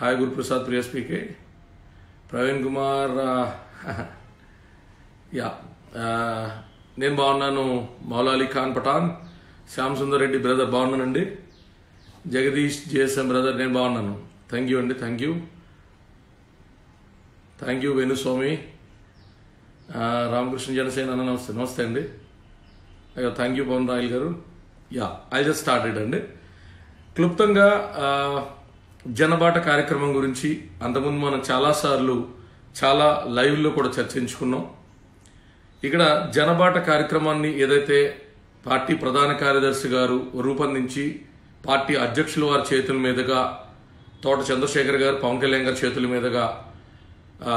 Hi Guruprasad Priya స్పీకే ప్రవీణ్ కుమార్ ఆ, yeah ఆ, నేను బాగున్నాను మౌలా అలీ ఖాన్ పఠాన్ శ్యామ్ సుందర్ రెడ్డి బ్రదర్ బాగున్నానండి జగదీష్ జేఎస్ఎం బ్రదర్ నేను బాగున్నాను థ్యాంక్ యూ అండి thank you thank you Venuswamy ఆ, రామకృష్ణ జనసేన అన్న నమస్తే నమస్తే అండి అయ్యో థ్యాంక్ యూ పవన్ రాయల్ గారు యా ఐ జస్ట్ స్టార్టెడ్ అండి క్లుప్తంగా ఆ, జనబాట కార్యక్రమం గురించి అంతకుముందు మనం చాలాసార్లు చాలా లైవ్లో కూడా చర్చించుకున్నాం ఇక్కడ జనబాట కార్యక్రమాన్ని ఏదైతే పార్టీ ప్రధాన కార్యదర్శి గారు రూపొందించి పార్టీ అధ్యక్షుల వారి చేతుల మీదుగా తోట చంద్రశేఖర్ గారు పవన్ కళ్యాణ్ గారి చేతుల మీదుగా ఆ,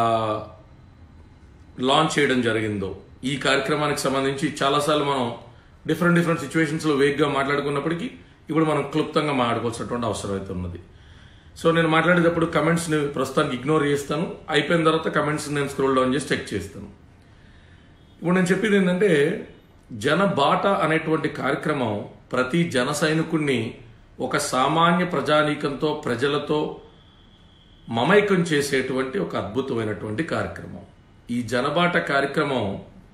లాంచ్ చేయడం జరిగిందో ఈ కార్యక్రమానికి సంబంధించి చాలాసార్లు మనం డిఫరెంట్ డిఫరెంట్ సిచ్యువేషన్స్లో వేగ్గా మాట్లాడుకున్నప్పటికీ ఇప్పుడు మనం క్లుప్తంగా మాట్లాడుకోవాల్సినటువంటి అవసరం అయితే ఉన్నది సో నేను మాట్లాడేటప్పుడు కమెంట్స్ని ప్రస్తుతానికి ఇగ్నోర్ చేస్తాను అయిపోయిన తర్వాత కమెంట్స్ నేను స్క్రోల్ డౌన్ చేసి చెక్ చేస్తాను ఇప్పుడు నేను చెప్పేది ఏంటంటే జన బాట అనేటువంటి కార్యక్రమం ప్రతి జన సైనికుణ్ణి ఒక సామాన్య ప్రజానీకంతో ప్రజలతో మమైకం చేసేటువంటి ఒక అద్భుతమైనటువంటి కార్యక్రమం ఈ జనబాట కార్యక్రమం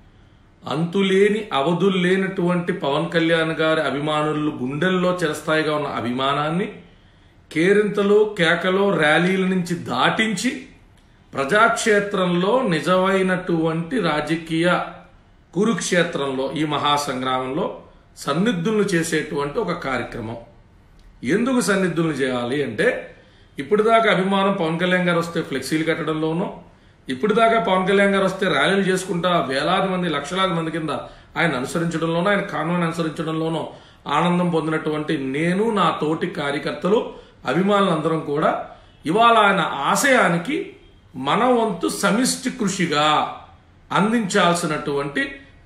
అంతులేని అవధులు లేనటువంటి పవన్ కళ్యాణ్ గారి అభిమానులు గుండెల్లో చిరస్థాయిగా ఉన్న అభిమానాన్ని కేరింతలు కేకలు ర్యాలీల నుంచి దాటించి ప్రజాక్షేత్రంలో నిజమైనటువంటి రాజకీయ కురుక్షేత్రంలో ఈ మహాసంగ్రామంలో సన్నిధులను చేసేటువంటి ఒక కార్యక్రమం ఎందుకు సన్నిధులను చేయాలి అంటే ఇప్పుడు దాకా అభిమానం పవన్ కళ్యాణ్ గారు వస్తే ఫ్లెక్సీలు కట్టడంలోనూ ఇప్పుడు దాకా పవన్ కళ్యాణ్ గారు వస్తే ర్యాలీలు చేసుకుంటా వేలాది మంది లక్షలాది మంది కింద ఆయన అనుసరించడంలోనూ ఆయన కాన్వాన్ని అనుసరించడంలోనూ ఆనందం పొందినటువంటి నేను నా తోటి కార్యకర్తలు అభిమానులందరం కూడా ఇవాళ ఆయన ఆశయానికి మన వంతు సమిష్టి కృషిగా అందించాల్సినటువంటి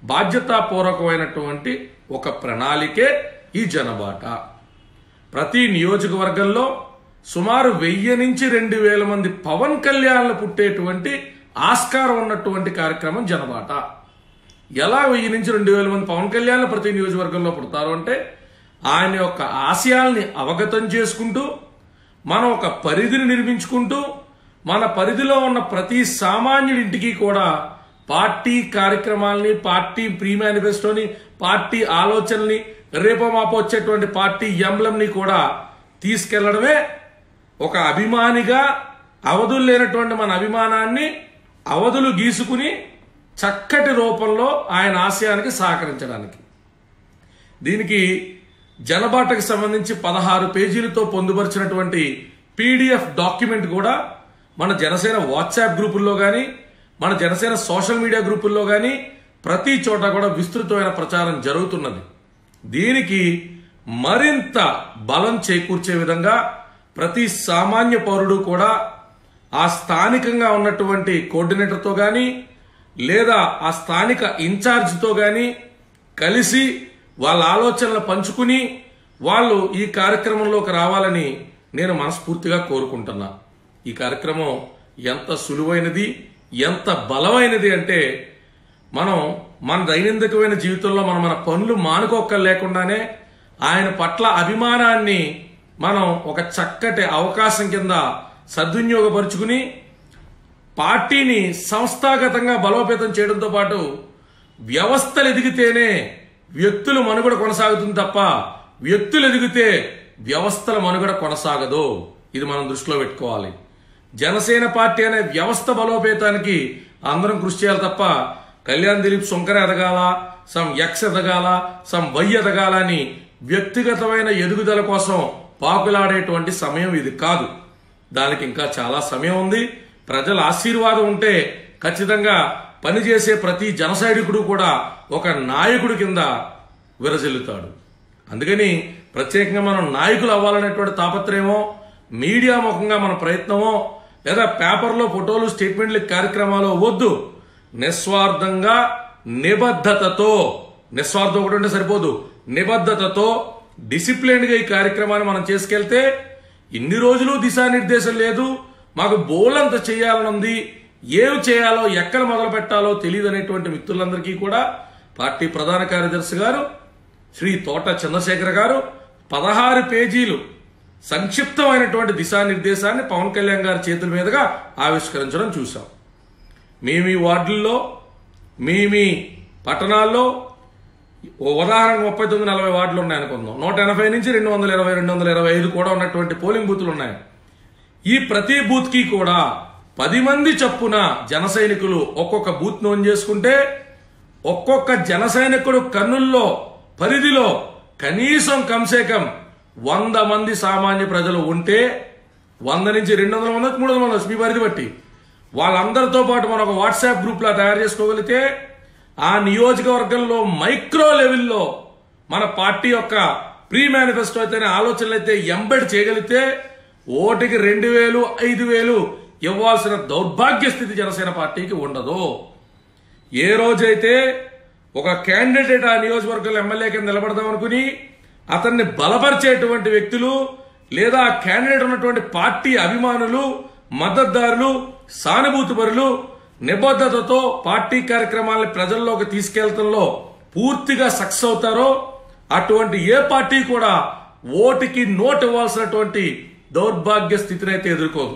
బాధ్యతాపూర్వకమైనటువంటి ఒక ప్రణాళికే ఈ జనబాట ప్రతి నియోజకవర్గంలో సుమారు వెయ్యి నుంచి రెండు వేల మంది పవన్ కళ్యాణ్లు పుట్టేటువంటి ఆస్కారం ఉన్నటువంటి కార్యక్రమం జనబాట ఎలా వెయ్యి నుంచి రెండు వేల మంది పవన్ కళ్యాణ్ ప్రతి నియోజకవర్గంలో పుడతారు అంటే ఆయన యొక్క ఆశయాల్ని అవగతం చేసుకుంటూ మనం ఒక పరిధిని నిర్మించుకుంటూ మన పరిధిలో ఉన్న ప్రతి సామాన్యుడింటికి కూడా పార్టీ కార్యక్రమాల్ని పార్టీ ప్రీ మేనిఫెస్టోని పార్టీ ఆలోచనల్ని రేపో మాపో వచ్చేటువంటి పార్టీ ఎంబ్లంని కూడా తీసుకెళ్లడమే ఒక అభిమానిగా అవధులు లేనటువంటి మన అభిమానాన్ని అవధులు గీసుకుని చక్కటి రూపంలో ఆయన ఆశయానికి సహకరించడానికి దీనికి జనబాటకు సంబంధించి పదహారు పేజీలతో పొందుపరిచినటువంటి పీడిఎఫ్ డాక్యుమెంట్ కూడా మన జనసేన వాట్సాప్ గ్రూపుల్లో కానీ మన జనసేన సోషల్ మీడియా గ్రూపుల్లో కానీ ప్రతి చోట కూడా విస్తృతమైన ప్రచారం జరుగుతున్నది దీనికి మరింత బలం చేకూర్చే విధంగా ప్రతి సామాన్య పౌరుడు కూడా ఆ స్థానికంగా ఉన్నటువంటి కోఆర్డినేటర్తో కానీ లేదా ఆ స్థానిక ఇన్ఛార్జ్తో కానీ కలిసి వాళ్ళ ఆలోచనలు పంచుకుని వాళ్ళు ఈ కార్యక్రమంలోకి రావాలని నేను మనస్ఫూర్తిగా కోరుకుంటున్నా ఈ కార్యక్రమం ఎంత సులువైనది ఎంత బలమైనది అంటే మనం మన దైనందికమైన జీవితంలో మనం మన పనులు మానుకోక లేకుండానే ఆయన పట్ల అభిమానాన్ని మనం ఒక చక్కటి అవకాశం కింద సద్వినియోగపరుచుకుని పార్టీని సంస్థాగతంగా బలోపేతం చేయడంతో పాటు వ్యవస్థలు ఎదిగితేనే వ్యక్తుల మనుగడ కొనసాగుతుంది తప్ప వ్యక్తులు ఎదిగితే వ్యవస్థల మనుగడ కొనసాగదు ఇది మనం దృష్టిలో పెట్టుకోవాలి జనసేన పార్టీ అనే వ్యవస్థ బలోపేతానికి అందరం కృషి చేయాలి తప్ప కళ్యాణ్ దిలీప్ శంకర్ ఎదగాల సమ్ ఎక్స్ ఎదగాల సమ్ వై ఎదగాల అని వ్యక్తిగతమైన ఎదుగుదల కోసం పాకులాడేటువంటి సమయం ఇది కాదు దానికి ఇంకా చాలా సమయం ఉంది ప్రజల ఆశీర్వాదం ఉంటే ఖచ్చితంగా పనిచేసే ప్రతి జనసైనికుడు కూడా ఒక నాయకుడి కింద విరజిల్లుతాడు అందుకని ప్రత్యేకంగా మనం నాయకులు అవ్వాలనేటువంటి తాపత్రయమో మీడియా ముఖంగా మన ప్రయత్నమో లేదా పేపర్లో ఫోటోలు స్టేట్మెంట్లు కార్యక్రమాలు వద్దు నిస్వార్థంగా నిబద్ధతతో నిస్వార్థం ఒకటి ఉంటే సరిపోదు నిబద్ధతతో డిసిప్లిన్ గా ఈ కార్యక్రమాన్ని మనం చేసుకెళ్తే ఇన్ని రోజులు దిశానిర్దేశం లేదు మాకు బోలంత చేయాలని ఉంది ఏమి చేయాలో ఎక్కడ మొదలు పెట్టాలో తెలియదు అనేటువంటి మిత్రులందరికీ కూడా పార్టీ ప్రధాన కార్యదర్శి గారు శ్రీ తోట చంద్రశేఖర్ గారు పదహారు పేజీలు సంక్షిప్తమైనటువంటి దిశానిర్దేశాన్ని పవన్ కళ్యాణ్ గారి చేతుల మీదుగా ఆవిష్కరించడం చూసాం మీ మీ వార్డుల్లో మీ మీ పట్టణాల్లో ఓ ఉదాహరణకు ముప్పై తొమ్మిది నలభై వార్డులు ఉన్నాయి అనుకుందాం నూట ఎనభై నుంచి రెండు వందల ఇరవై రెండు వందల ఇరవై ఐదు కూడా ఉన్నటువంటి పోలింగ్ బూతులు ఉన్నాయి ఈ ప్రతి బూత్ కి కూడా పది మంది చొప్పున జన సైనికులు ఒక్కొక్క బూత్ నోన్ చేసుకుంటే ఒక్కొక్క జన సైనికుడు కన్నుల్లో పరిధిలో కనీసం కంసే కం వంద మంది సామాన్య ప్రజలు ఉంటే వంద నుంచి రెండు వందల మంది మూడు వందల మంది మీ పరిధి బట్టి వాళ్ళందరితో పాటు మనం ఒక వాట్సాప్ గ్రూప్ లా తయారు చేసుకోగలిగితే ఆ నియోజకవర్గంలో మైక్రో లెవెల్లో మన పార్టీ యొక్క ప్రీ మేనిఫెస్టో అయితేనే ఆలోచనలు అయితే ఎంబెడ్ చేయగలిగితే ఓటికి రెండు వేలు ఐదు వేలు ఇవ్వాల్సిన దౌర్భాగ్య స్థితి జనసేన పార్టీకి ఉండదు ఏ రోజైతే ఒక క్యాండిడేట్ ఆ నియోజకవర్గంలో ఎమ్మెల్యే కింద నిలబడదాం అనుకుని అతన్ని బలపరిచేటువంటి వ్యక్తులు లేదా ఆ క్యాండిడేట్ ఉన్నటువంటి పార్టీ అభిమానులు మద్దతుదారులు సానుభూతిపరులు నిబద్ధతతో పార్టీ కార్యక్రమాలను ప్రజల్లోకి తీసుకెళ్లడంలో పూర్తిగా సక్సెస్ అవుతారో అటువంటి ఏ పార్టీ కూడా ఓటుకి నోటు ఇవ్వాల్సినటువంటి దౌర్భాగ్య స్థితిని అయితే ఎదుర్కోదు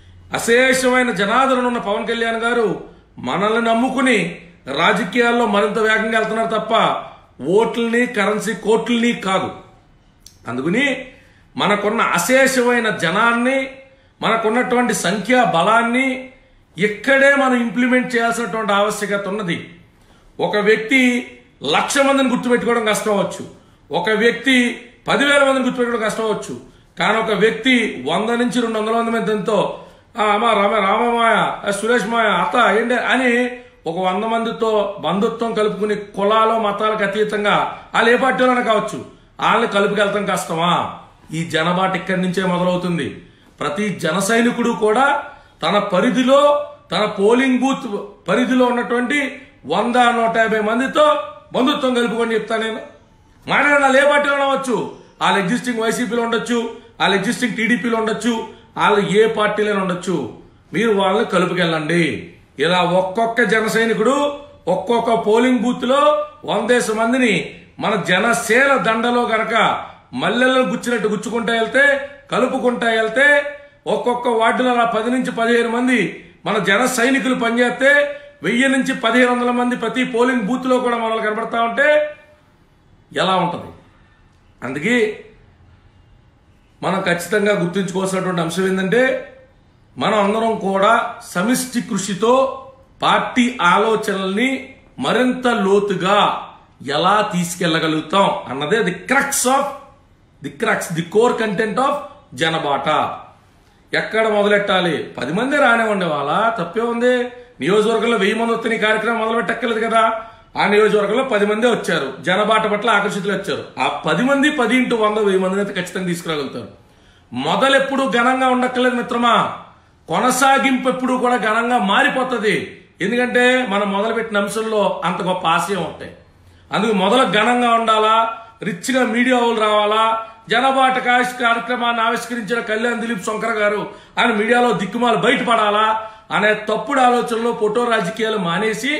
అశేషమైన జనాదరణ ఉన్న పవన్ కళ్యాణ్ గారు మనల్ని నమ్ముకుని రాజకీయాల్లో మరింత వేగంగా వెళ్తున్నారు తప్ప ఓట్లని కరెన్సీ కోట్లని కాదు అందుకని మనకున్న అశేషమైన జనాన్ని మనకున్నటువంటి సంఖ్యా బలాన్ని ఇక్కడే మనం ఇంప్లిమెంట్ చేయాల్సినటువంటి ఆవశ్యకత ఉన్నది ఒక వ్యక్తి లక్ష మందిని గుర్తుపెట్టుకోవడం కష్టం అవ్వచ్చు ఒక వ్యక్తి పదివేల మందిని గుర్తుపెట్టుకోవడం కష్టం అవ్వచ్చు కానీ ఒక వ్యక్తి వంద నుంచి రెండు వందల మంది మందితో "ఆ, అమ్మా రామ రామమాయ ఆ, సురేష్ మాయ అత్త ఏంటి అని ఒక వంద మందితో బంధుత్వం కలుపుకుని కులాలు మతాలకు అతీతంగా వాళ్ళు ఏ పార్టీలోనే కావచ్చు వాళ్ళని కలుపుకెళ్తాం కష్టమా ఈ జనబాట ఇక్కడి నుంచే మొదలవుతుంది ప్రతి జన సైనికుడు కూడా తన పరిధిలో తన పోలింగ్ బూత్ పరిధిలో ఉన్నటువంటి వంద నూట యాభై మందితో బంధుత్వం కలుపుకొని చెప్తా నేను మాట్లాడిన వాళ్ళు ఏ పార్టీలో ఉండవచ్చు వాళ్ళు ఎగ్జిస్టింగ్ వైసీపీలో ఉండొచ్చు వాళ్ళు ఎగ్జిస్టింగ్ టీడీపీలో ఉండొచ్చు వాళ్ళు ఏ పార్టీలో ఉండొచ్చు మీరు వాళ్ళని కలుపుకెళ్ళండి ఇలా ఒక్కొక్క జన సైనికుడు ఒక్కొక్క పోలింగ్ బూత్ లో వందేసి మందిని మన జనసేన దండలో గనక మల్లెలను గుచ్చినట్టు గుచ్చుకుంటా వెళ్తే కలుపుకుంటా వెళ్తే ఒక్కొక్క వార్డులో అలా పది నుంచి పదిహేను మంది మన జన సైనికులు పనిచేస్తే వెయ్యి నుంచి పదిహేను వందల మంది ప్రతి పోలింగ్ బూత్ లో కూడా మనల్ని కనబడతా ఉంటే ఎలా ఉంటుంది అందుకే మనం ఖచ్చితంగా గుర్తుంచుకోవాల్సినటువంటి అంశం ఏంటంటే మనం అందరం కూడా సమిష్టి కృషితో పార్టీ ఆలోచనల్ని మరింత లోతుగా ఎలా తీసుకెళ్లగలుగుతాం అన్నదే the crux of the crux the core content of Janabata ఎక్కడ మొదలెట్టాలి పది మంది రానివ్వండి వాళ్ళ తప్పే ఉంది నియోజకవర్గంలో వెయ్యి మంది వస్తే ఈ కార్యక్రమం మొదలు పెట్టక్కర్లేదు కదా ఆ నియోజకవర్గంలో పది మంది వచ్చారు జనబాట పట్ల ఆకర్షితులు వచ్చారు ఆ పది మంది పది ఇంటూ వంద వెయ్యి మందిని అయితే ఖచ్చితంగా తీసుకురాగలుగుతారు మొదలెప్పుడు ఘనంగా ఉండక్కర్లేదు మిత్రమా కొనసాగింపు ఎప్పుడు కూడా ఘనంగా మారిపోతుంది ఎందుకంటే మనం మొదలుపెట్టిన అంశంలో అంత గొప్ప ఆశయం ఉంటాయి అందుకు మొదలు ఘనంగా ఉండాలా రిచ్ గా మీడియా వాళ్ళు రావాలా జనబాట కాశ్ కార్యక్రమాన్ని ఆవిష్కరించిన కళ్యాణ్ దిలీప్ శంకర్ గారు ఆయన మీడియాలో దిక్కుమాలు బయటపడాలా అనే తప్పుడు ఆలోచనలో ఫోటో రాజకీయాలు మానేసి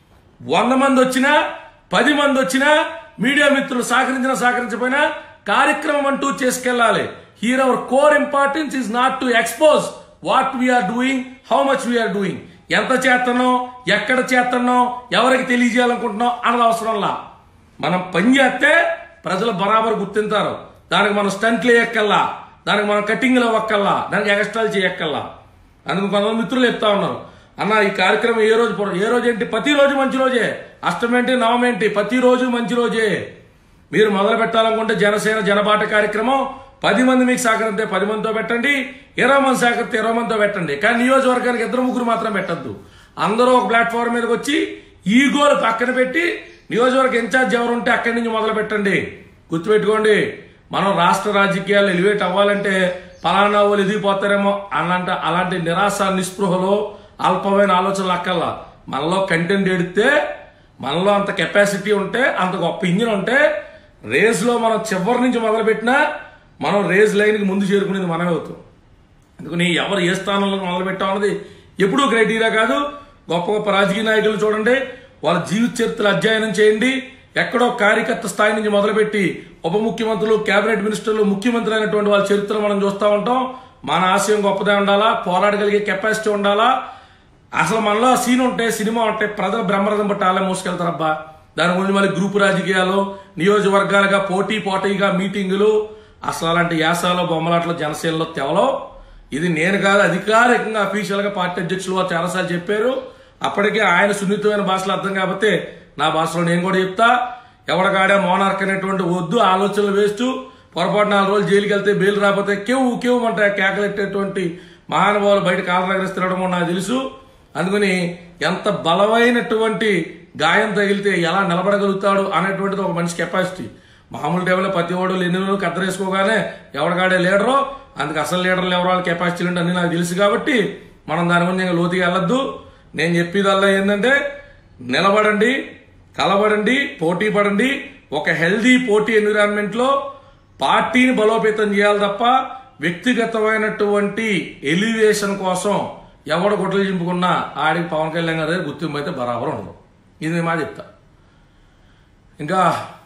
వంద మంది వచ్చినా పది మంది వచ్చినా మీడియా మిత్రులు సహకరించినా సహకరించకపోయినా కార్యక్రమం అంటూ చేసుకెళ్లాలి here our core importance is not to expose what we're doing how much we're doing ఎంత చేస్తున్నాం ఎక్కడ చేస్తున్నాం ఎవరికి తెలియజేయాలనుకుంటున్నాం అన్నది అవసరంలా మనం పని చేస్తే ప్రజలు బరాబర్ గుర్తింటారు దానికి మనం స్టంట్లు వేయక్కల్లా దానికి మనం కటింగ్లు అవ్వక్కల్లా దానికి ఎక్స్ట్రాలు చేయక్కల్లా అందుకు కొంతమంది మిత్రులు చెప్తా ఉన్నారు అన్న ఈ కార్యక్రమం ఏ రోజు పొర- ఏ రోజు ఏంటి ప్రతి రోజు మంచి రోజే అష్టమేంటి నవమేంటి ప్రతి రోజు మంచి రోజే మీరు మొదలు పెట్టాలనుకుంటే జనసేన జనబాట కార్యక్రమం పది మంది మీకు సహకరిస్తే పది మందితో పెట్టండి ఇరవై మంది సహకరిస్తే ఇరవై మందితో పెట్టండి కానీ నియోజకవర్గానికి ఇద్దరు ముగ్గురు మాత్రం పెట్టద్దు అందరూ ఒక ప్లాట్ఫామ్ మీదకి వచ్చి ఈ గోల్ పక్కన పెట్టి నియోజకవర్గ ఇన్ఛార్జ్ ఎవరు ఉంటే అక్కడి నుంచి మొదలు పెట్టండి గుర్తుపెట్టుకోండి మనం రాష్ట్ర రాజకీయాలు ఎలివేట్ అవ్వాలంటే పలానా వాళ్ళు ఎదిగిపోతారేమో అలాంటి అలాంటి నిరాశ నిస్పృహలో అల్పమైన ఆలోచనలు అక్కల్లా మనలో కంటెంట్ ఎడితే మనలో అంత కెపాసిటీ ఉంటే అంత గొప్ప ఇంజిన్ ఉంటే రేస్లో మనం చివరి నుంచి మొదలుపెట్టినా మనం రేస్ లైన్కి ముందు చేరుకునేది మనమే అవుతాం అందుకని ఎవరు ఏ స్థానంలో మొదలు పెట్టామన్నది ఎప్పుడూ క్రైటీరియా కాదు గొప్ప గొప్ప రాజకీయ నాయకులు చూడండి వాళ్ళ జీవిత చరిత్రలు అధ్యయనం చేయండి ఎక్కడో కార్యకర్త స్థాయి నుంచి మొదలుపెట్టి ఉప ముఖ్యమంత్రులు కేబినెట్ మినిస్టర్లు ముఖ్యమంత్రి అయినటువంటి వాళ్ళ చరిత్ర మనం చూస్తూ ఉంటాం మన ఆశయం గొప్పదే ఉండాలా పోరాడగలిగే కెపాసిటీ ఉండాలా అసలు మనలో సీన్ ఉంటే సినిమా ఉంటే ప్రజలు బ్రహ్మరథం బట్టి వాళ్ళే మోసుకెళ్తారబ్బా దాని గురించి మళ్ళీ గ్రూపు రాజకీయాలు నియోజకవర్గాలుగా పోటీ పోటీగా మీటింగులు అసలు అలాంటి యాసాలు బొమ్మలాట్లు జనసేనలో తెవలో ఇది నేను కాదు అధికారికంగా అఫీషియల్ గా పార్టీ అధ్యక్షులు వారు చాలాసార్లు చెప్పారు అప్పటికే ఆయన సున్నితమైన భాషలో అర్థం కాకపోతే నా భాషలో నేను కూడా చెప్తా ఎవడగాడే మోనార్క్ అనేటువంటి వద్దు ఆలోచనలు వేస్తూ పొరపాటు నాలుగు రోజులు జైలుకి వెళ్తే బెయిల్ రాకపోతే కేవు కేవు అంటే కేకలెట్టేటువంటి మహానుభావులు బయట కాలనగరిసి తిరగడం నాకు తెలుసు అందుకని ఎంత బలమైనటువంటి గాయం తగిలితే ఎలా నిలబడగలుగుతాడు అనేటువంటిది ఒక మనిషి కెపాసిటీ మామూలు టైంలో ప్రతి వాడు ఎన్ని రోజులు కత్తరేసుకోగానే ఎవడగాడే లీడరో అందుకు అసలు లీడర్లు ఎవరు వాళ్ళ కెపాసిటీలు అంటే అన్ని నాకు తెలుసు కాబట్టి మనం దాని గురించి ఇంకా లోతుగా వెళ్ళొద్దు నేను చెప్పేదల్లా ఏంటంటే నిలబడండి కలబడండి పోటీ పడండి ఒక హెల్దీ పోటీ ఎన్విరాన్మెంట్ లో పార్టీని బలోపేతం చేయాలి తప్ప వ్యక్తిగతమైనటువంటి ఎలివేషన్ కోసం ఎవడు గుడ్డలు చింపుకున్నా ఆడికి పవన్ కళ్యాణ్ గారి దగ్గర గుర్తింపు అయితే బరాబర్ ఉండదు ఇది నేను మా చెప్తా ఇంకా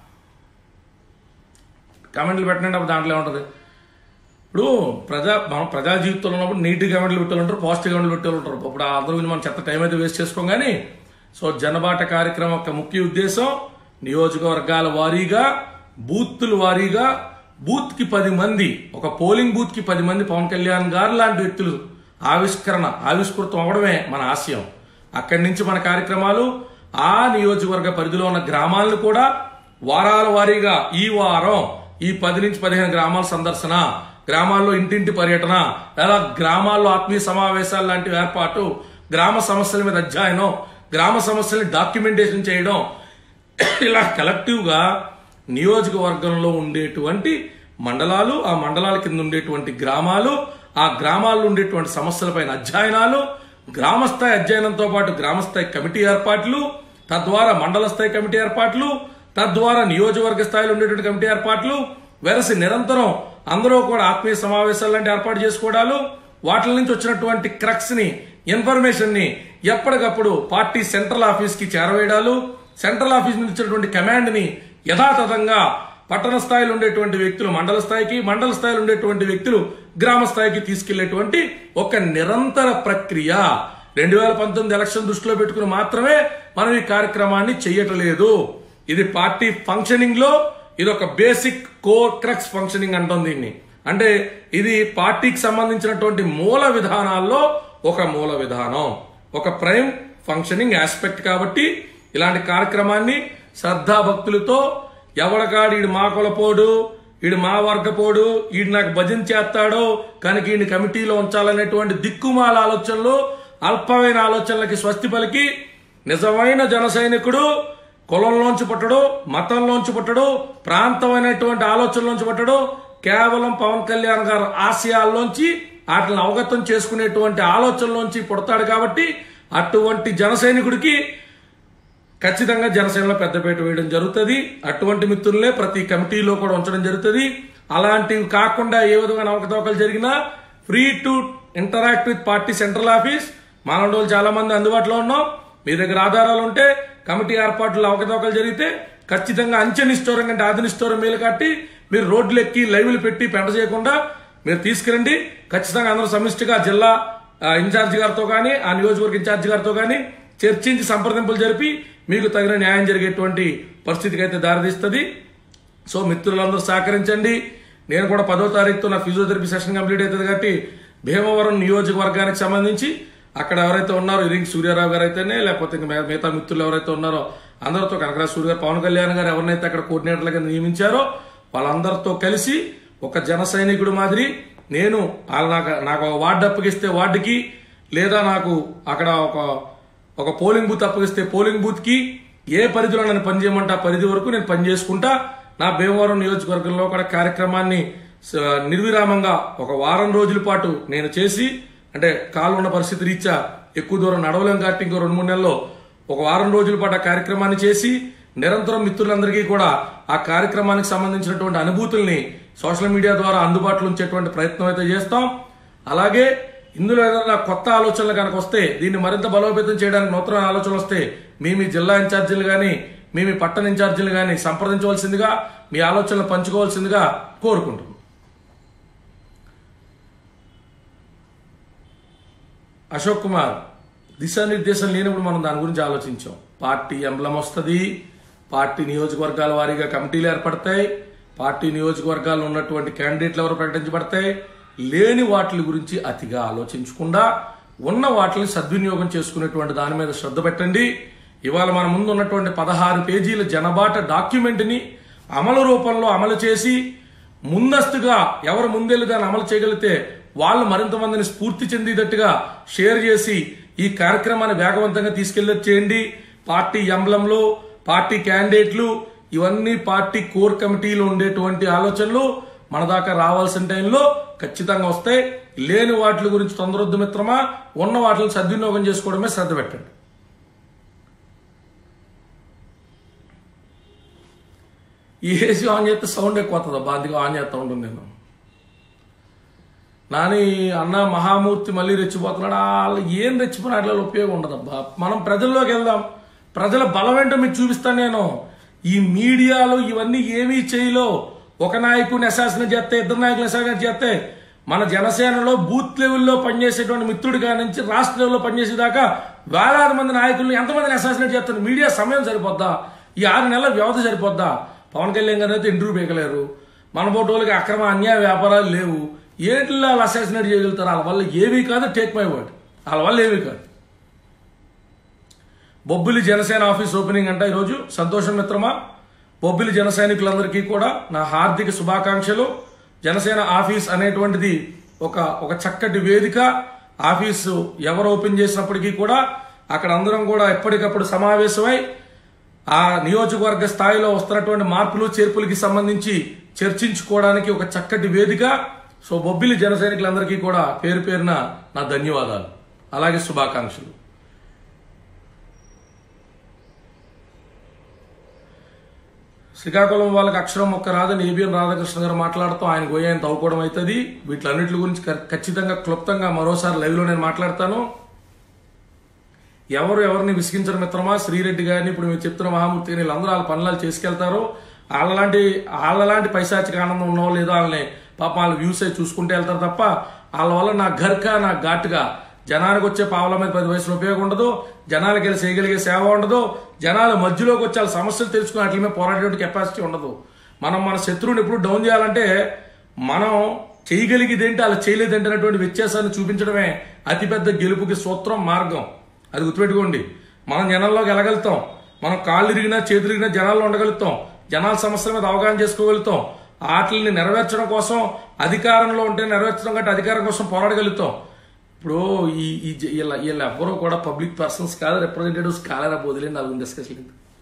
కమెంట్లు పెట్టినప్పుడు దాంట్లో ఏముంటుంది ఇప్పుడు ప్రజా మనం ప్రజా జీవితంలో ఉన్నప్పుడు నీట్ కమెంట్లు పెట్టాలంటారు పాజిటివ్ కమెంట్లు పెట్టాలంటారు ఇప్పుడు అందరూ గురించి మనం చెత్త టైం అయితే వేస్ట్ చేసుకోం కానీ సో జనబాట కార్యక్రమం యొక్క ముఖ్య ఉద్దేశం నియోజకవర్గాల వారీగా బూత్ల వారీగా బూత్ కి పది మంది ఒక పోలింగ్ బూత్ కి పది మంది పవన్ కళ్యాణ్ గారు లాంటి వ్యక్తులు ఆవిష్కరణ ఆవిష్కృతం అవడమే మన ఆశయం అక్కడి నుంచి మన కార్యక్రమాలు ఆ నియోజకవర్గ పరిధిలో ఉన్న గ్రామాలను కూడా వారాల వారీగా ఈ వారం ఈ పది నుంచి పదిహేను గ్రామాల సందర్శన గ్రామాల్లో ఇంటింటి పర్యటన లేదా గ్రామాల్లో ఆత్మీయ సమావేశాలు లాంటి ఏర్పాటు గ్రామ సమస్యల మీద అధ్యయనం గ్రామ సమస్యల్ని డాక్యుమెంటేషన్ చేయడం ఇలా కలెక్టివ్ గా నియోజకవర్గంలో ఉండేటువంటి మండలాలు ఆ మండలాల కింద ఉండేటువంటి గ్రామాలు ఆ గ్రామాల్లో ఉండేటువంటి సమస్యలపైన అధ్యయనాలు గ్రామస్థాయి అధ్యయనంతో పాటు గ్రామస్థాయి కమిటీ ఏర్పాట్లు తద్వారా మండల స్థాయి కమిటీ ఏర్పాట్లు తద్వారా నియోజకవర్గ స్థాయిలో ఉండేటువంటి కమిటీ ఏర్పాట్లు వెరసి నిరంతరం అందరూ కూడా ఆత్మీయ సమావేశాలు లాంటి ఏర్పాటు చేసుకోవడాలు వాటి నుంచి వచ్చినటువంటి క్రక్స్ ని ఇన్ఫర్మేషన్ ని ఎప్పటికప్పుడు పార్టీ సెంట్రల్ ఆఫీస్ కి చేరవేయడాలు సెంట్రల్ ఆఫీస్ నుంచి వచ్చినటువంటి కమాండ్ ని యథాతథంగా పట్టణ స్థాయిలో ఉండేటువంటి వ్యక్తులు మండల స్థాయికి మండల స్థాయిలో ఉండేటువంటి వ్యక్తులు గ్రామ స్థాయికి తీసుకెళ్లేటువంటి ఒక నిరంతర ప్రక్రియ రెండు వేల పంతొమ్మిది ఎలక్షన్ దృష్టిలో పెట్టుకుని మాత్రమే మనం ఈ కార్యక్రమాన్ని చెయ్యటలేదు ఇది పార్టీ ఫంక్షనింగ్ లో ఇది ఒక బేసిక్ కోర్ క్రక్స్ ఫంక్షనింగ్ అంటాం దీన్ని అంటే ఇది పార్టీకి సంబంధించినటువంటి మూల విధానాల్లో ఒక మూల విధానం ఒక ప్రైమ్ ఫంక్షనింగ్ ఆస్పెక్ట్ కాబట్టి ఇలాంటి కార్యక్రమాన్ని శ్రద్ధాభక్తులతో ఎవడకాడు ఈడు మా కులపోడు ఈడు మా వర్గపోడు ఈడు నాకు భజన చేస్తాడో కనుక ఈయన కమిటీలో ఉంచాలనేటువంటి దిక్కుమాల ఆలోచనలు అల్పమైన ఆలోచనలకి స్వస్తి పలికి నిజమైన జన సైనికుడు కులంలోంచి పుట్టడు మతంలోంచి పుట్టడు ప్రాంతమైనటువంటి ఆలోచనలోంచి పుట్టడు కేవలం పవన్ కళ్యాణ్ గారు ఆశయాల్లోంచి వాటిని అవగతం చేసుకునేటువంటి ఆలోచనలోంచి పుడతాడు కాబట్టి అటువంటి జన సైనికుడికి ఖచ్చితంగా జనసేనలో పెద్దపీట వేయడం జరుగుతుంది అటువంటి మిత్రులే ప్రతి కమిటీలో కూడా ఉంచడం జరుగుతుంది అలాంటివి కాకుండా ఏ విధమైన అవకతవకలు జరిగినా free to interact with party central office మానవులు చాలా మంది అందుబాటులో ఉన్నాం మీ దగ్గర ఆధారాలు ఉంటే కమిటీ ఏర్పాట్లు అవకతవకలు జరిగితే ఖచ్చితంగా అంచెనిష్టోరం కంటే ఆదినిష్టోరం మేలు కట్టి మీరు రోడ్లు ఎక్కి లైవ్లు పెట్టి పెంట చేయకుండా మీరు తీసుకురండి ఖచ్చితంగా అందరూ సమిష్టిగా జిల్లా ఆ, ఇన్ఛార్జి గారితో కానీ ఆ నియోజకవర్గ ఇన్ఛార్జి గారితో కానీ చర్చించి సంప్రదింపులు జరిపి మీకు తగిన న్యాయం జరిగేటువంటి పరిస్థితికి అయితే దారితీస్తుంది సో మిత్రులందరూ సహకరించండి నేను కూడా పదో తారీఖుతో నా ఫిజియోథెరపీ సెషన్ కంప్లీట్ అవుతుంది కాబట్టి భీమవరం నియోజకవర్గానికి సంబంధించి అక్కడ ఎవరైతే ఉన్నారో ఇరింగ్ సూర్యారావు గారు అయితేనే లేకపోతే ఇంకా మిగతా- మిగతా మిత్రులు ఎవరైతే ఉన్నారో అందరితో కనకరాజు సూర్య గారు పవన్ కళ్యాణ్ గారు ఎవరినైతే అక్కడ కోఆర్డినేటర్లుగా నియమించారో వాళ్ళందరితో కలిసి ఒక జన సైనికుడు మాదిరి నేను వాళ్ళ నాకు నాకు ఒక వార్డు అప్పగిస్తే వార్డుకి లేదా నాకు అక్కడ ఒక ఒక పోలింగ్ బూత్ అప్పగిస్తే పోలింగ్ బూత్ కి ఏ పరిధిలో నన్ను పనిచేయమంటే ఆ పరిధి వరకు నేను పని చేసుకుంటా నా భీమవరం నియోజకవర్గంలో కూడా కార్యక్రమాన్ని స- నిర్విరామంగా ఒక వారం రోజుల పాటు నేను చేసి అంటే కాలు ఉన్న పరిస్థితి రీత్యా ఎక్కువ దూరం నడవలేం కాబట్టి ఇంకో రెండు మూడు నెలల్లో ఒక వారం రోజుల పాటు ఆ కార్యక్రమాన్ని చేసి నిరంతరం మిత్రులందరికీ కూడా ఆ కార్యక్రమానికి సంబంధించినటువంటి అనుభూతుల్ని సోషల్ మీడియా ద్వారా అందుబాటులో ఉంచేటువంటి ప్రయత్నం అయితే చేస్తాం అలాగే ఇందులో ఏదైనా కొత్త ఆలోచనలు కనుక వస్తే దీన్ని మరింత బలోపేతం చేయడానికి నూతన ఆలోచనలు వస్తే మీ మీ జిల్లా ఇన్ఛార్జీలు కానీ మేము ఈ పట్టణ ఇన్ఛార్జీలు కానీ సంప్రదించవలసిందిగా మీ ఆలోచనలు పంచుకోవాల్సిందిగా కోరుకుంటున్నాం అశోక్ కుమార్ దిశానిర్దేశం లేనప్పుడు మనం దాని గురించి ఆలోచించాం పార్టీ ఎంబ్లం వస్తుంది పార్టీ నియోజకవర్గాల వారీగా కమిటీలు ఏర్పడతాయి పార్టీ నియోజకవర్గాల్లో ఉన్నటువంటి క్యాండిడేట్లు ఎవరు ప్రకటించబడతాయి లేని వాటి గురించి అతిగా ఆలోచించకుండా ఉన్న వాటిని సద్వినియోగం చేసుకునేటువంటి దాని మీద శ్రద్ధ పెట్టండి ఇవాళ మన ముందు ఉన్నటువంటి పదహారు పేజీల జనబాట డాక్యుమెంట్ని అమలు రూపంలో అమలు చేసి ముందస్తుగా ఎవరు ముందెళ్ళి దాన్ని అమలు చేయగలిగితే వాళ్ళు మరింత మందిని స్ఫూర్తి చెందేటట్టుగా షేర్ చేసి ఈ కార్యక్రమాన్ని వేగవంతంగా తీసుకెళ్లే చేయండి పార్టీ ఎంబ్లంలు పార్టీ క్యాండిడేట్లు ఇవన్నీ పార్టీ కోర్ కమిటీలో ఉండేటువంటి ఆలోచనలు మన దాకా రావాల్సిన టైంలో ఖచ్చితంగా వస్తాయి లేని వాటి గురించి తొందరొద్దు మిత్రమా ఉన్న వాటిని సద్వినియోగం చేసుకోవడమే శ్రద్ధ పెట్టండి ఈ ఏసీ ఆన్ చేస్తే సౌండ్ ఎక్కువ వస్తుంది అబ్బా అందుకే ఆన్ చేస్తా ఉంటుంది నేను నాని అన్న మహామూర్తి మళ్ళీ రెచ్చిపోతున్నాడు వాళ్ళు ఏం రెచ్చిపోయిన అట్లా ఉపయోగం ఉండదబ్బా మనం ప్రజల్లోకి వెళ్దాం ప్రజల బలం ఏంటో మీకు చూపిస్తాను నేను ఈ మీడియాలో ఇవన్నీ ఏమీ చేయలో ఒక నాయకుడిని అశాసనం చేస్తే ఇద్దరు నాయకులు అశాసనం చేస్తే మన జనసేనలో బూత్ లెవెల్లో పనిచేసేటువంటి మిత్రుడి కాడి నుంచి రాష్ట్ర లెవెల్లో పనిచేసేదాకా వేలాది మంది నాయకులను ఎంతమందిని అశాసనం చేస్తారు మీడియా సమయం సరిపోద్దా ఈ ఆరు నెలల వ్యవధి సరిపోద్దా పవన్ కళ్యాణ్ గారు అయితే ఇంటర్వ్యూ పీకలేరు మన పోటోళ్ళకి అక్రమ అన్యాయ వ్యాపారాలు లేవు ఏంటిలో వాళ్ళు అసాసినేట్ చేయగలుగుతారు వాళ్ళ వల్ల ఏమీ కాదు టేక్ మై వర్డ్ వాళ్ళ వల్ల ఏమీ కాదు బొబ్బిలి జనసేన ఆఫీస్ ఓపెనింగ్ అంట ఈరోజు సంతోషం మిత్రమా బొబ్బిలి జన సైనికులందరికీ కూడా నా హార్దిక శుభాకాంక్షలు జనసేన ఆఫీస్ అనేటువంటిది ఒక ఒక చక్కటి వేదిక ఆఫీసు ఎవరు ఓపెన్ చేసినప్పటికీ కూడా అక్కడ అందరం కూడా ఎప్పటికప్పుడు సమావేశమై ఆ నియోజకవర్గ స్థాయిలో వస్తున్నటువంటి మార్పులు చేర్పులకి సంబంధించి చర్చించుకోవడానికి ఒక చక్కటి వేదిక సో బొబ్బిలి జన సైనికులందరికీ కూడా పేరు పేరున నా ధన్యవాదాలు అలాగే శుభాకాంక్షలు శ్రీకాకుళం వాళ్ళకి అక్షరం ఒక్క రాదని ఏబిఎన్ రాధాకృష్ణ గారు మాట్లాడుతూ ఆయన గోయాన్ని తవ్వుకోవడం అవుతుంది వీటిలన్నిటి గురించి ఖ- ఖచ్చితంగా క్లుప్తంగా మరోసారి లైవ్ లో నేను మాట్లాడతాను ఎవరు ఎవరిని విసిగించరు మిత్రమా శ్రీరెడ్డి గారిని ఇప్పుడు మీరు చెప్తున్న మహామూర్తి గారిని వీళ్ళందరూ వాళ్ళ పనులు చేసుకెళ్తారు వాళ్ళలాంటి వాళ్ళలాంటి పైశాచిక ఆనందం ఉన్నో లేదో వాళ్ళని పాప వాళ్ళ వ్యూస్ అయి చూసుకుంటే వెళ్తారు తప్ప వాళ్ళ వల్ల నా ఘర్కా నా ఘాటుగా జనానికి వచ్చే పావుల మీద పది వయసులో ఉపయోగం ఉండదు జనాలకి వెళ్ళి చేయగలిగే సేవ ఉండదు జనాల మధ్యలోకి వచ్చే వాళ్ళ సమస్యలు తెలుసుకుని వాటి మీద పోరాడేటువంటి కెపాసిటీ ఉండదు మనం మన శత్రువుని ఎప్పుడు డౌన్ చేయాలంటే మనం చేయగలిగేది ఏంటి అలా చేయలేదంటే అనేటువంటి వ్యత్యాసాన్ని చూపించడమే అతిపెద్ద గెలుపుకి సూత్రం మార్గం అది గుర్తుపెట్టుకోండి మనం జనాల్లోకి వెళ్ళగలుగుతాం మనం కాళ్ళు ఇరిగినా చేతులు ఇరిగినా జనాల్లో ఉండగలుగుతాం జనాల సమస్యల మీద అవగాహన చేసుకోగలుగుతాం వాటిని నెరవేర్చడం కోసం అధికారంలో ఉంటే నెరవేర్చడం కంటే అధికారం కోసం పోరాడగలుగుతాం ఇప్పుడు ఈ ఈ జ- వీళ్ళ వీళ్ళ ఎవ్వరూ కూడా పబ్లిక్ పర్సన్స్ కాదు రిప్రజెంటేటివ్స్ కాలేరా వదిలేండి నాలుగు డిస్కషన్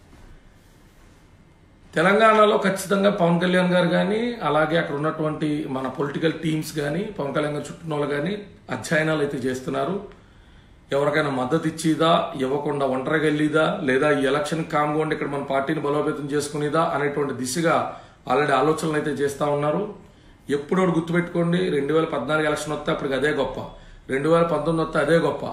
తెలంగాణలో ఖచ్చితంగా పవన్ కళ్యాణ్ గారు కానీ అలాగే అక్కడ ఉన్నటువంటి మన పొలిటికల్ టీమ్స్ కానీ పవన్ కళ్యాణ్ గారు చుట్టూ వాళ్ళు కానీ అధ్యయనాలు అయితే చేస్తున్నారు ఎవరికైనా మద్దతు ఇచ్చేదా ఇవ్వకుండా ఒంటరిగా వెళ్ళిదా లేదా ఈ ఎలక్షన్ కామ్గొండి ఇక్కడ మన పార్టీని బలోపేతం చేసుకునేదా అనేటువంటి దిశగా ఆల్రెడీ ఆలోచనలు అయితే చేస్తా ఉన్నారు ఎప్పుడు ఒకటి గుర్తుపెట్టుకోండి రెండు వేల పద్నాలుగు ఎలక్షన్ వస్తే అప్పటికి అదే గొప్ప రెండు వేల పంతొమ్మిది వస్తే అదే గొప్ప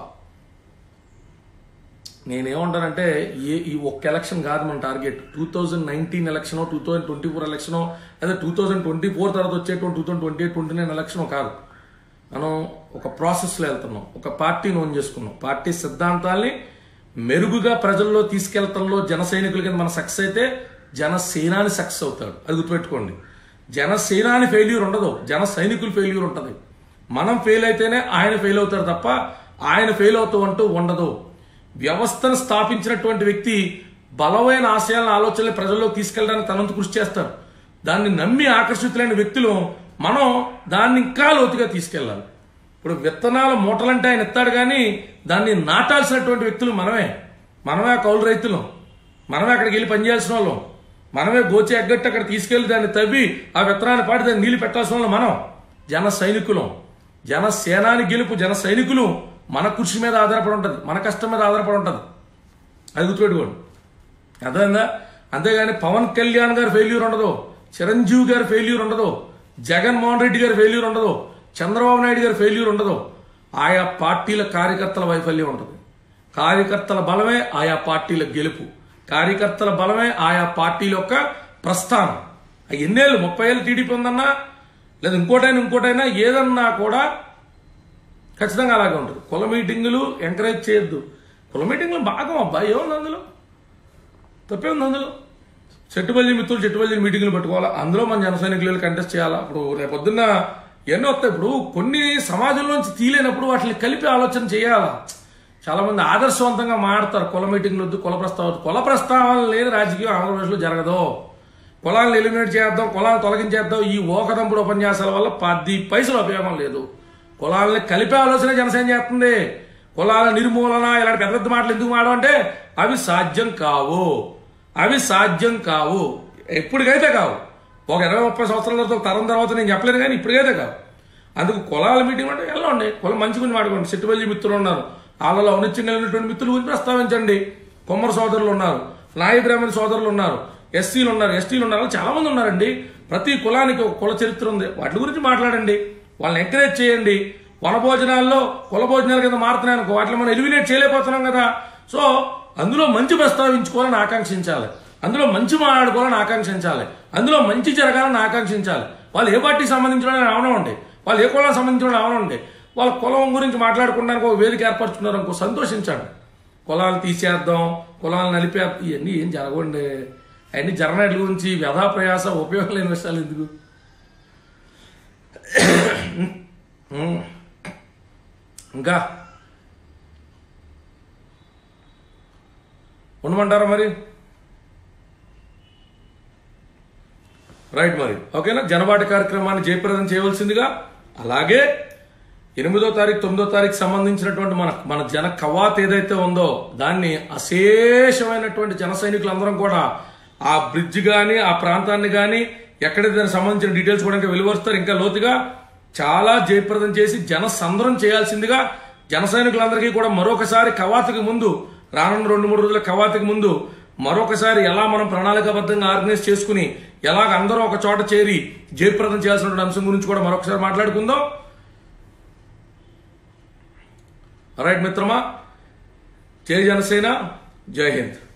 నేనేమంటానంటే ఏ ఈ ఒక్క ఎలక్షన్ కాదు మన target two thousand nineteen election two thousand twenty four election లేదా టూ థౌజండ్ ట్వంటీ ఫోర్ తర్వాత వచ్చేటువంటి two thousand twenty eight twenty nine election కాదు మనం ఒక ప్రాసెస్లో వెళ్తున్నాం ఒక పార్టీని ఓన్ చేసుకున్నాం పార్టీ సిద్ధాంతాల్ని మెరుగుగా ప్రజల్లో తీసుకెళ్తంలో జన సైనికుల కింద మన సక్సెస్ అయితే జనసేనాని సక్సెస్ అవుతాడు అది గుర్తుపెట్టుకోండి జనసేనాని ఫెయిల్యూర్ ఉండదు జన సైనికులు ఫెయిల్యూర్ ఉంటుంది మనం ఫెయిల్ అయితేనే ఆయన ఫెయిల్ అవుతారు తప్ప ఆయన ఫెయిల్ అవుతూ అంటూ ఉండదు వ్యవస్థను స్థాపించినటువంటి వ్యక్తి బలమైన ఆశయాలను ఆలోచనలు ప్రజల్లోకి తీసుకెళ్ళడానికి తనంత కృషి చేస్తారు దాన్ని నమ్మి ఆకర్షితులైన వ్యక్తులు మనం దాన్ని ఇంకా లోతుగా తీసుకెళ్ళాలి ఇప్పుడు విత్తనాల మూటలంటే ఆయన ఎత్తాడు కానీ దాన్ని నాటాల్సినటువంటి వ్యక్తులు మనమే మనమే ఆ కౌలు రైతులం మనమే అక్కడికి వెళ్ళి పనిచేయాల్సిన వాళ్ళం మనమే గోచి ఎగ్గట్టు అక్కడ తీసుకెళ్లి దాన్ని తవ్వి ఆ విత్తనాన్ని పాటి దాన్ని నీళ్లు పెట్టాల్సిన వాళ్ళం మనం జన సైనికులం జన సేనాని గెలుపు జన సైనికులు మన కృషి మీద ఆధారపడి ఉంటుంది మన కష్టం మీద ఆధారపడి ఉంటుంది అది గుర్తుపెట్టుకోండి అర్థమైందా అంతేగాని పవన్ కళ్యాణ్ గారి ఫెయిల్యూర్ ఉండదు చిరంజీవి గారి ఫెయిల్యూర్ ఉండదు జగన్మోహన్ రెడ్డి గారి ఫెయిల్యూర్ ఉండదు చంద్రబాబు నాయుడు గారి ఫెయిల్యూర్ ఉండదు ఆయా పార్టీల కార్యకర్తల వైఫల్యం ఉంటుంది కార్యకర్తల బలమే ఆయా పార్టీల గెలుపు కార్యకర్తల బలమే ఆయా పార్టీల యొక్క ప్రస్థానం ఆ ఎన్నేళ్ళు ముప్పై ఏళ్ళు టీడీపీ ఉందన్నా లేదా ఇంకోటైనా ఇంకోటైనా ఏదన్నా కూడా ఖచ్చితంగా అలాగే ఉంటుంది కుల మీటింగులు ఎంకరేజ్ చేయొద్దు కుల మీటింగులు భాగం అబ్బాయి ఏముంది అందులో తప్పే ఉంది అందులో చెట్టుబల్లి మిత్రులు చెట్టుబల్లి మీటింగులు పెట్టుకోవాలా అందులో మన జన సైనికులు కంటెస్ట్ చేయాలా ఇప్పుడు రేపు పొద్దున్న ఎన్నో వస్తాయి ఇప్పుడు కొన్ని సమాజంలోంచి తీలేనప్పుడు వాటిని కలిపి ఆలోచన చేయాలా చాలా మంది ఆదర్శవంతంగా మాడతారు కుల మీటింగ్లు వద్దు కుల ప్రస్తావన వద్దు. కుల ప్రస్తావన లేని రాజకీయం ఆంధ్రప్రదేశ్లో జరగదు కులాలను ఎలిమినేట్ చేద్దాం కులాలను తొలగించేద్దాం ఈ ఓకదంపుడు ఉపన్యాసాల వల్ల పది పైసలు ఉపయోగం లేదు కులాలని కలిపే ఆలోచన జనసేన చేస్తుంది కులాల నిర్మూలన ఇలాంటి పెద్ద పెద్ద మాటలు ఎందుకు మాడడం అంటే అవి సాధ్యం కావు అవి సాధ్యం కావు ఎప్పటికైతే కావు ఒక ఇరవై ముప్పై సంవత్సరాల తర్వాత ఒక తరం తర్వాత నేను చెప్పలేను కానీ ఇప్పటికైతే కావు అందుకు కులాల మీటింగ్ అంటే వెళ్ళండి కులం మంచి గురించి మాట్లాడుకోండి సిట్టుబల్లి మిత్రులు ఉన్నారు వాళ్ళలో ఔనిత్యంగా మిత్రుల గురించి ప్రస్తావించండి కొమ్మర సోదరులు ఉన్నారు నాయ బ్రాహ్మణ సోదరులు ఉన్నారు ఎస్సీలు ఉన్నారు ఎస్టీలు ఉన్నారు అలా చాలా మంది ఉన్నారండి ప్రతి కులానికి ఒక కుల చరిత్ర ఉంది వాటి గురించి మాట్లాడండి వాళ్ళని ఎంకరేజ్ చేయండి వన భోజనాల్లో కుల భోజనాల కింద మారుతున్నాయి అనుకో వాటిని మనం ఎలిమినేట్ చేయలేకపోతున్నాం కదా సో అందులో మంచి ప్రస్తావించుకోవాలని ఆకాంక్షించాలి అందులో మంచి మాట్లాడుకోవాలని ఆకాంక్షించాలి అందులో మంచి జరగాలని ఆకాంక్షించాలి వాళ్ళు ఏ పార్టీకి సంబంధించిన వాళ్ళు అవనండి వాళ్ళు ఏ కులానికి సంబంధించిన వాళ్ళు అవనండి వాళ్ళ కులం గురించి మాట్లాడుకోవడానికి ఒక వేదిక ఏర్పరచుకున్నారు అనుకో సంతోషించండి కులాలు తీసేద్దాం కులాలు నలిపేద్దాం ఇవన్నీ ఏం జరగండి అవన్నీ జరగనట్ల గురించి వ్యధా ప్రయాస ఉపయోగం లేని విషయాలు ఎందుకు ఉమ్. ఇంకా ఉండమంటారా మరి రైట్ మరి ఓకేనా జనబాట కార్యక్రమాన్ని జయప్రదం చేయవలసిందిగా అలాగే ఎనిమిదో తారీఖు తొమ్మిదో తారీఖు సంబంధించినటువంటి మన మన జన కవాత్ ఏదైతే ఉందో దాన్ని అశేషమైనటువంటి జన సైనికులందరం కూడా ఆ బ్రిడ్జ్ గాని ఆ ప్రాంతాన్ని గాని ఎక్కడైతే దానికి సంబంధించిన డీటెయిల్స్ కూడా ఇంకా వెలువరుస్తారు ఇంకా లోతుగా చాలా జయప్రదం చేసి జన సందరం చేయాల్సిందిగా జన సైనికులందరికీ కూడా మరొకసారి కవాతుకి ముందు రానున్న రెండు మూడు రోజుల కవాతుకి ముందు మరొకసారి ఎలా మనం ప్రణాళికాబద్ధంగా ఆర్గనైజ్ చేసుకుని ఎలాగ అందరూ ఒక చోట చేరి జయప్రదం చేయాల్సిన అంశం గురించి కూడా మరొకసారి మాట్లాడుకుందాం రైట్ మిత్రమా జై జనసేన జై హింద్